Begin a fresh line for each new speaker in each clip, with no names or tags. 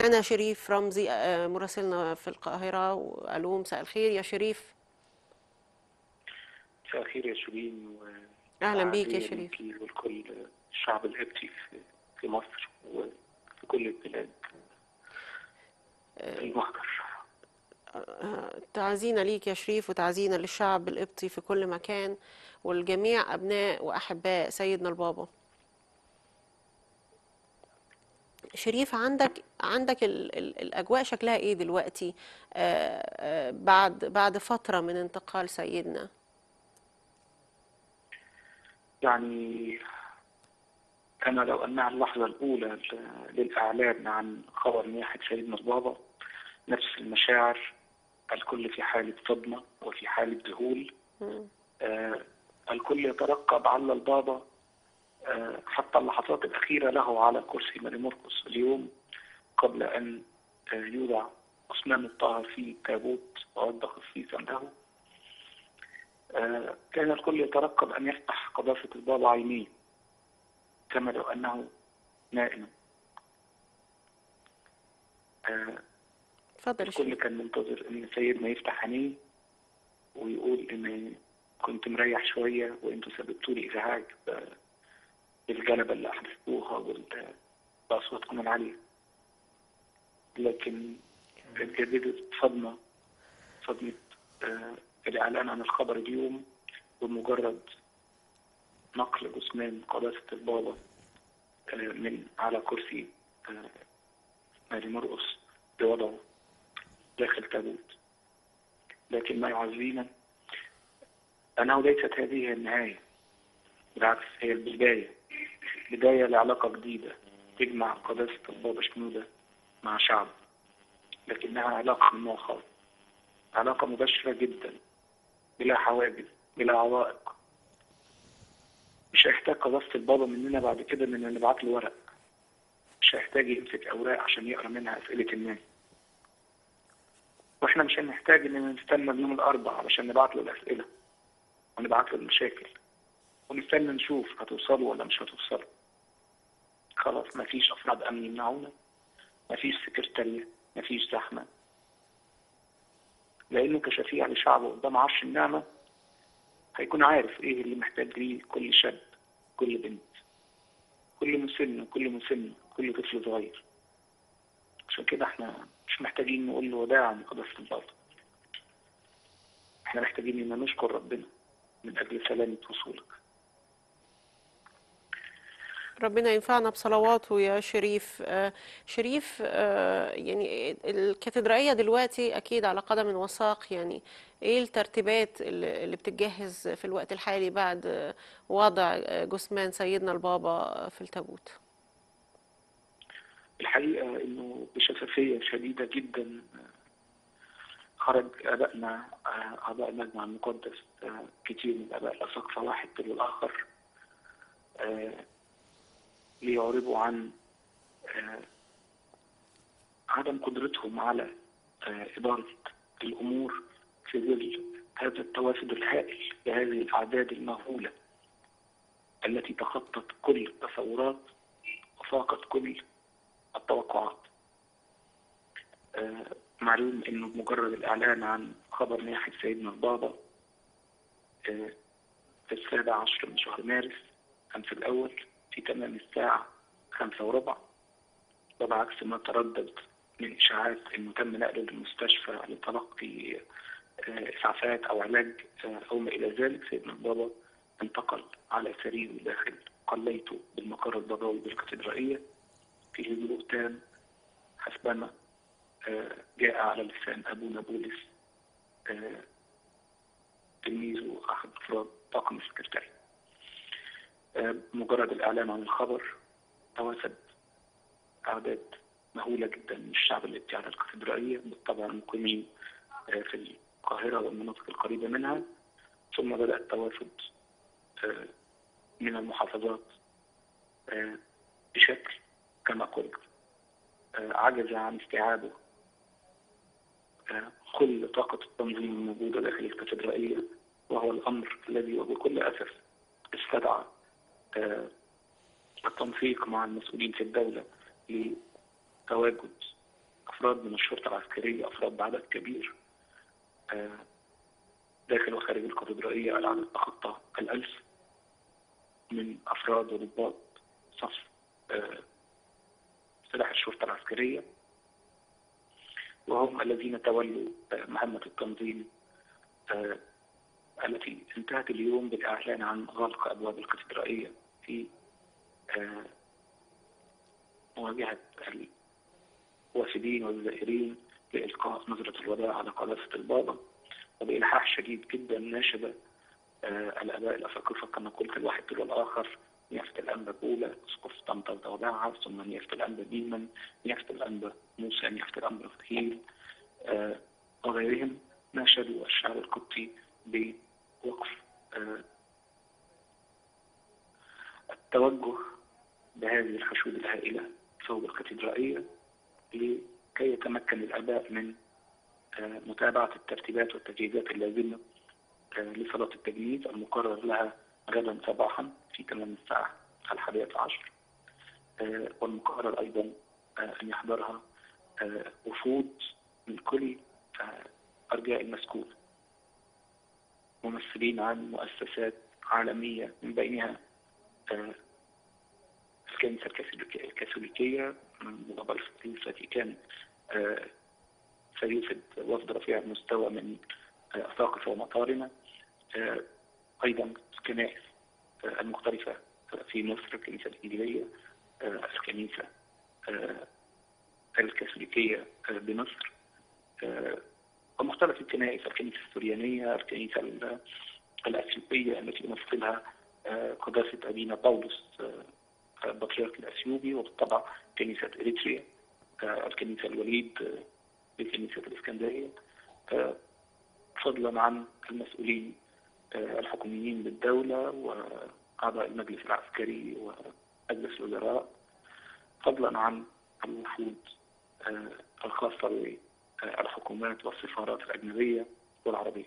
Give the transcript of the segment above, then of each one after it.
أنا شريف رمزي آه، مراسلنا في القاهرة وألو مساء الخير يا شريف
مساء الخير يا شيرين و
أهلا بيك يا
وعافية
شريف
ليكي ولكل الشعب القبطي في في مصر وفي كل البلاد المحضر
آه، تعزينا ليك يا شريف وتعزينا للشعب القبطي في كل مكان والجميع أبناء وأحباء سيدنا البابا شريف عندك عندك ال ال الأجواء شكلها إيه دلوقتي آه، آه، بعد بعد فترة من انتقال سيدنا
يعني كما لو أنها اللحظة الأولى ل- للإعلان عن خبر نياحة سيدنا البابا نفس المشاعر الكل في حالة صدمة وفي حالة ذهول
مم.
آه، الكل يترقب على البابا آه، حتى اللحظات الأخيرة له على كرسي ماري مرقس اليوم قبل أن آه، يوضع عثمان الطاهر في تابوت وعد خصيصا له آه، كان الكل يترقب أن يفتح قداسة البابا عينيه كما لو أنه نائم آه،
اتفضل يا
الكل
شريف
كان منتظر ان سيدنا يفتح عينيه ويقول ان كنت مريح شويه وانتوا سببتوا لي ازعاج ب- بالجلبه اللي احدثتوها وال- باصواتكم العاليه لكن اتجددت صدمه صدمه آه، الاعلان عن الخبر اليوم بمجرد نقل جثمان قداسه البابا آه، من على كرسي آه، ماري مرقس لوضعه داخل تابوت لكن ما يعزينا أنه ليست هذه هي النهاية بالعكس هي البداية بداية لعلاقة جديدة تجمع قداسة البابا شنودة مع شعب لكنها علاقة من نوع خاص علاقة مباشرة جدا بلا حواجز بلا عوائق مش هيحتاج قداسة البابا مننا بعد كده إننا نبعت له ورق مش هيحتاج يمسك أوراق عشان يقرأ منها أسئلة الناس واحنا مش هنحتاج اننا نستنى اليوم الاربعاء علشان نبعت له الاسئله ونبعت له المشاكل ونستنى نشوف هتوصلوا ولا مش هتوصلوا خلاص مفيش افراد امن يمنعونا مفيش سكرتارية مفيش زحمه لانه كشفيع لشعبه قدام عرش النعمه هيكون عارف ايه اللي محتاج ليه كل شاب كل بنت كل مسن وكل مسنه كل طفل صغير عشان كده احنا مش محتاجين نقول له وداعا لقداسة البابا احنا محتاجين ان نشكر ربنا من اجل سلامة وصولك
ربنا ينفعنا بصلواته يا شريف آه، شريف آه، يعني الكاتدرائية دلوقتي أكيد على قدم وساق يعني إيه الترتيبات اللي اللي بتجهز في الوقت الحالي بعد آه، وضع آه، جثمان سيدنا البابا في التابوت
الحقيقة انه بشفافية شديدة جدا خرج ابائنا اعضاء المجمع المقدس كتير من اباء الاساقفة واحد تلو الاخر آه، ليعربوا عن آه، عدم قدرتهم على آه، إدارة الأمور في ظل هذا التوافد الهائل لهذه الأعداد المهولة التي تخطت كل التصورات وفاقت كل التوقعات آه، معلوم انه بمجرد الاعلان عن خبر نياحة سيدنا البابا آه، في السابع عشر من شهر مارس امس الاول في تمام الساعة خمسة وربع وبعكس ما تردد من اشاعات انه تم نقله للمستشفى لتلقي آه، اسعافات او علاج آه، او ما الى ذلك سيدنا البابا انتقل على سريره داخل قليته بالمقر البابوي بالكاتدرائية في هدوء تام حسبما آه، جاء على لسان أبونا بولس آه، تلميذه أحد أفراد طاقم السكرتاري آه، مجرد الإعلان عن الخبر تواسد أعداد مهولة جدا من الشعب القبطي على الكاتدرائية بالطبع المقيمين آه، في القاهرة والمناطق القريبة منها ثم بدأ التوافد آه، من المحافظات آه، بشكل كما قلت آه، عجز عن استيعابه آه، كل طاقة التنظيم الموجودة داخل الكاتدرائية وهو الأمر الذي وبكل أسف استدعى آه، التنسيق مع المسؤولين في الدولة لتواجد أفراد من الشرطة العسكرية أفراد بعدد كبير آه، داخل وخارج الكاتدرائية العدد تخطى الألف من أفراد وضباط صف آه، سلاح الشرطة العسكرية وهم الذين تولوا آه، مهمة التنظيم آه، التي انتهت اليوم بالإعلان عن غلق أبواب الكاتدرائية في آه، مواجهة الوافدين والزائرين لإلقاء نظرة الوداع على قداسة البابا وبإلحاح شديد جدا ناشد آه، الآباء الأساقفة كما قلت الواحد تلو الآخر نيافة الأنبا بولا أسقف طنطا وداعة ثم نيافة الأنبا بيمن نيافة الأنبا موسى نيافة الأنبا فهيل آه، وغيرهم ناشدوا الشعب القبطي بوقف آه، التوجه بهذه الحشود الهائلة فوق الكاتدرائية لكي يتمكن الآباء من آه، متابعة الترتيبات والتجهيزات اللازمة آه، لصلاة التجهيز المقرر لها غدا صباحا في تمام الساعة الحادية عشر آه، والمقرر أيضا آه، أن يحضرها آه، وفود من كل آه، أرجاء المسكون ممثلين عن مؤسسات عالمية من بينها آه، الكنيسة الكاثوليكية- الكاثوليكية من قبل الفاتيكان آه، سيوفد وفد رفيع المستوى من آه، أساقفة ومطارنة آه، أيضا الكنائس آه، المختلفة في مصر الكنيسة الإنجيلية آه، الكنيسة آه، الكاثوليكية آه، بمصر آه، ومختلف الكنائس الكنيسة السريانية الكنيسة ال- الأثيوبية التي يمثلها آه، قداسة أبينا بولس آه، البطريرك الأثيوبي وبالطبع كنيسة إريتريا آه، الكنيسة الوليد آه، بكنيسة الإسكندرية آه، فضلا عن المسؤولين آه، الحكوميين بالدولة وأعضاء المجلس العسكري ومجلس الوزراء فضلا عن الوفود آه، الخاصة بالحكومات والسفارات الأجنبية والعربية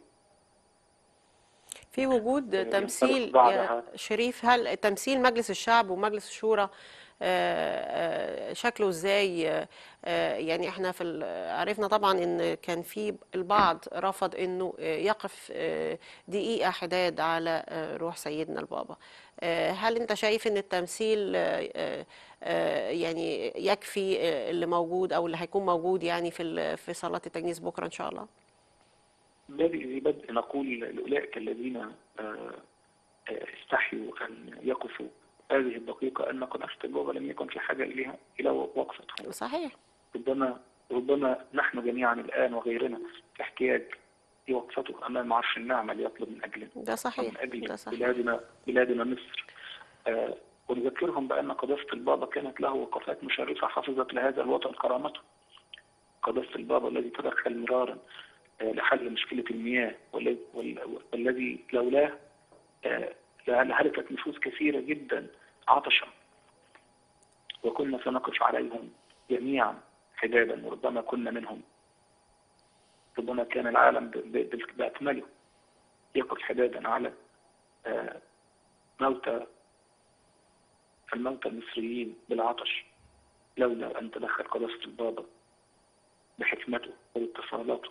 في وجود
ينطلق
تمثيل
بعدها
يا شريف هل تمثيل مجلس الشعب ومجلس الشورى آه، آه، شكله ازاي آه، آه، يعني احنا في ال- عرفنا طبعا ان كان في البعض رفض انه آه، يقف آه، دقيقة حداد على آه، روح سيدنا البابا آه، هل انت شايف ان التمثيل آه، آه، آه، يعني يكفي آه، اللي موجود او اللي هيكون موجود يعني في ال- في صلاة التجنيس بكرة ان شاء الله
بادئ ذي بدء نقول لأولئك الذين آه، آه، استحيوا أن يقفوا هذه الدقيقة أن قداسة البابا لم يكن في حاجة إليها إلى وقفته
صحيح
ربما ربما نحن جميعا الآن وغيرنا في احتياج لوقفته أمام عرش النعمة ليطلب من أجلنا
ده صحيح
ومن أجل
ده صحيح
بلادنا بلادنا مصر آه، ونذكرهم بأن قداسة البابا كانت له وقفات مشرفة حفظت لهذا الوطن كرامته قداسة البابا الذي تدخل مرارا آه، لحل مشكلة المياه والذي وال- والذي لولاه آه، لهلكت نفوس كثيرة جدا عطشا وكنا سنقف عليهم جميعا حدادا وربما كنا منهم ربما كان العالم ب- ب- بأكمله يقف حدادا على آه، موتى الموتى المصريين بالعطش لولا أن تدخل قداسة البابا بحكمته وباتصالاته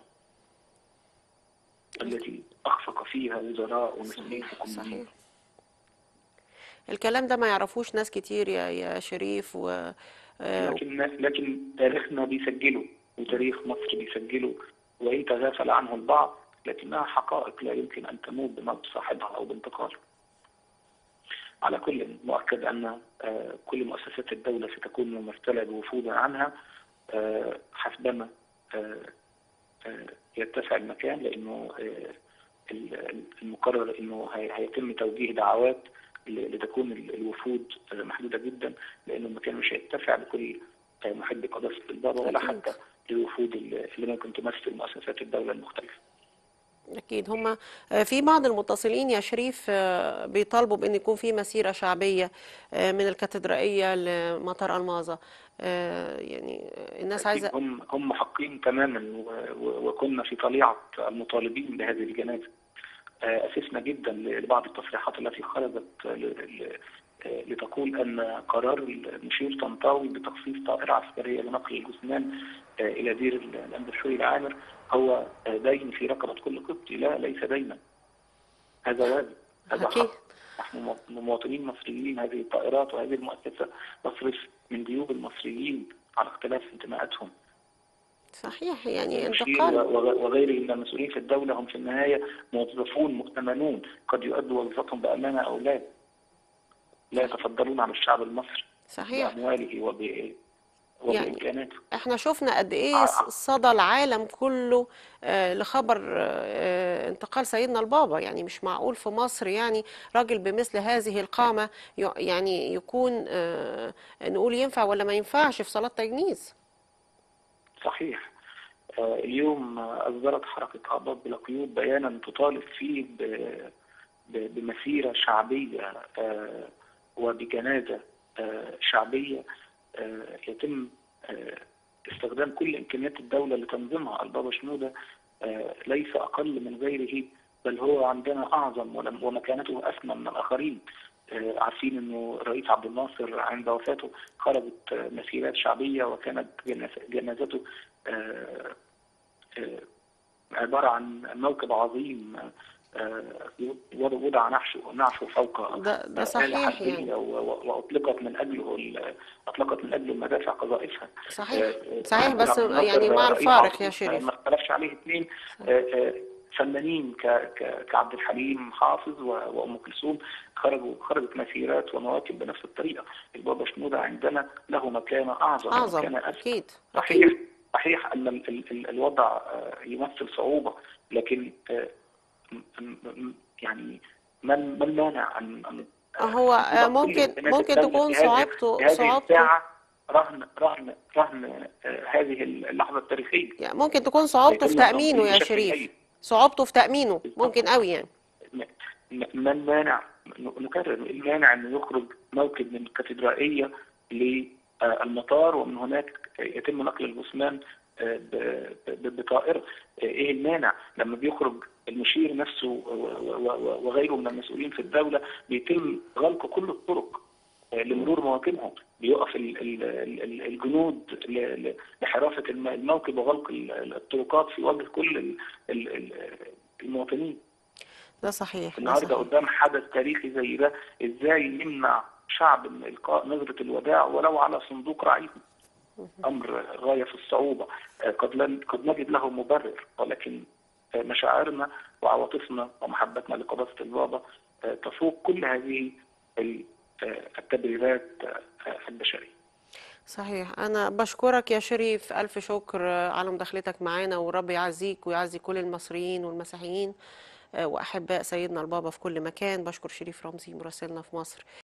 التي أخفق فيها وزراء ومسؤولين
صحيح
حكوميين
صحيح الكلام ده ما يعرفوش ناس كتير يا يا شريف و آه،
لكن لكن تاريخنا بيسجله وتاريخ مصر بيسجله وإن تغافل عنه البعض لكنها حقائق لا يمكن أن تموت بموت صاحبها أو بانتقاله على كل مؤكد أن آه، كل مؤسسات الدولة ستكون ممثلة بوفود عنها آه، حسبما آه، آه، يتسع المكان لأنه آه، ال- المقرر أنه هي- هيتم توجيه دعوات ل- لتكون ال- الوفود آه، محدودة جدا لأنه المكان مش هيتسع لكل آه، محب قداسة البابا ولا
أكيد.
حتى للوفود اللي اللي ممكن تمثل مؤسسات الدولة المختلفة
أكيد هم في بعض المتصلين يا شريف آه، بيطالبوا بأن يكون في مسيرة شعبية آه، من الكاتدرائية لمطار ألماظة آه، يعني الناس عايزة
أكيد هم هم محقين تماما و- و- وكنا في طليعة المطالبين بهذه الجنازة آه، أسسنا جدا لبعض التصريحات التي خرجت ل- ل- آه، لتقول أن قرار المشير طنطاوي بتخصيص طائرة عسكرية لنقل الجثمان آه، إلى دير الأندرشوي العامر هو آه، دين في رقبة كل قبطي لا ليس دينا هذا واجب هذا
أكيد.
حق نحن مو- مواطنين مصريين هذه الطائرات وهذه المؤسسة تصرف من جيوب المصريين على اختلاف انتماءاتهم
صحيح يعني
المشير
انتقال
وغ- وغيره من المسؤولين في الدولة هم في النهاية موظفون مؤتمنون قد يؤدوا وظيفتهم بأمانة أو لا لا يتفضلون على الشعب المصري
صحيح
بأمواله وب... وبإمكاناته
احنا شفنا قد ايه
آه.
صدى العالم كله آه، لخبر آه، انتقال سيدنا البابا يعني مش معقول في مصر يعني راجل بمثل هذه القامة ي- يعني يكون آه، نقول ينفع ولا ما ينفعش في صلاة تجنيز
صحيح آه، اليوم آه، أصدرت حركة أعضاء بلا قيود بيانا تطالب فيه ب- ب- بمسيرة شعبية آه، وبجنازة آه، شعبية آه، يتم آه، استخدام كل إمكانيات الدولة لتنظيمها البابا شنودة آه، ليس أقل من غيره بل هو عندنا أعظم ولم- ومكانته أسمى من الآخرين آه، عارفين انه الرئيس عبد الناصر عند وفاته خرجت آه، مسيرات شعبيه وكانت جناز- جنازته آه، آه، عباره عن موكب عظيم آه، وضع نعشه نعشه فوق
ده ده
آلة
صحيح
حربية
يعني
و- و- واطلقت من اجله ال- اطلقت من اجله المدافع قذائفها
صحيح
آه،
صحيح
آه،
بس
عبد الناصر
يعني مع
رئيس
الفارق
عظيم،
يا شريف
ما اختلفش عليه اثنين آه، آه، فنانين ك- ك- كعبد الحليم حافظ و- وام كلثوم خرجوا خرجت مسيرات ومواكب بنفس الطريقه البابا شنوده عندنا له مكانه اعظم
أعظم
ومكانه اسمى
أكيد
صحيح صحيح ان ال- ال- ال- الوضع آه، يمثل صعوبه لكن آه، م- م- يعني من من مانع ان ان
هو آه،
كل
ممكن
إمكانيات
ممكن
الدولة
تكون
في هذه-
صعوبته
في هذه
صعوبته
الساعه رهن رهن رهن آه، هذه اللحظه التاريخيه
يعني ممكن تكون صعوبته في
يتم
تأمينه
التنظيم
يا
بشكل
شريف
جيد.
صعوبته في تأمينه ممكن قوي يعني
م- م- من مانع نكرر المانع انه يخرج موكب من الكاتدرائيه للمطار ومن هناك يتم نقل الجثمان آه، ب- ب- بطائره آه، ايه المانع لما بيخرج المشير نفسه و- و- و- وغيره من المسؤولين في الدوله بيتم غلق كل الطرق آه، لمرور مواكبهم بيقف ال- ال- ال- الجنود ل- ل- لحراسه الم- الموكب وغلق ال- الطرقات في وجه كل ال- ال- ال- المواطنين
ده صحيح ده
النهارده
صحيح
قدام حدث تاريخي زي ده ازاي نمنع شعب من القاء نظره الوداع ولو على صندوق رعيهم امر غايه في الصعوبه آه، قد لن قد نجد له مبرر ولكن آه، مشاعرنا وعواطفنا ومحبتنا لقداسه البابا آه، تفوق كل هذه ال- آه، التبريرات آه، البشريه
صحيح أنا بشكرك يا شريف ألف شكر على مداخلتك معانا ورب يعزيك ويعزي كل المصريين والمسيحيين وأحباء سيدنا البابا في كل مكان بشكر شريف رمزي مراسلنا في مصر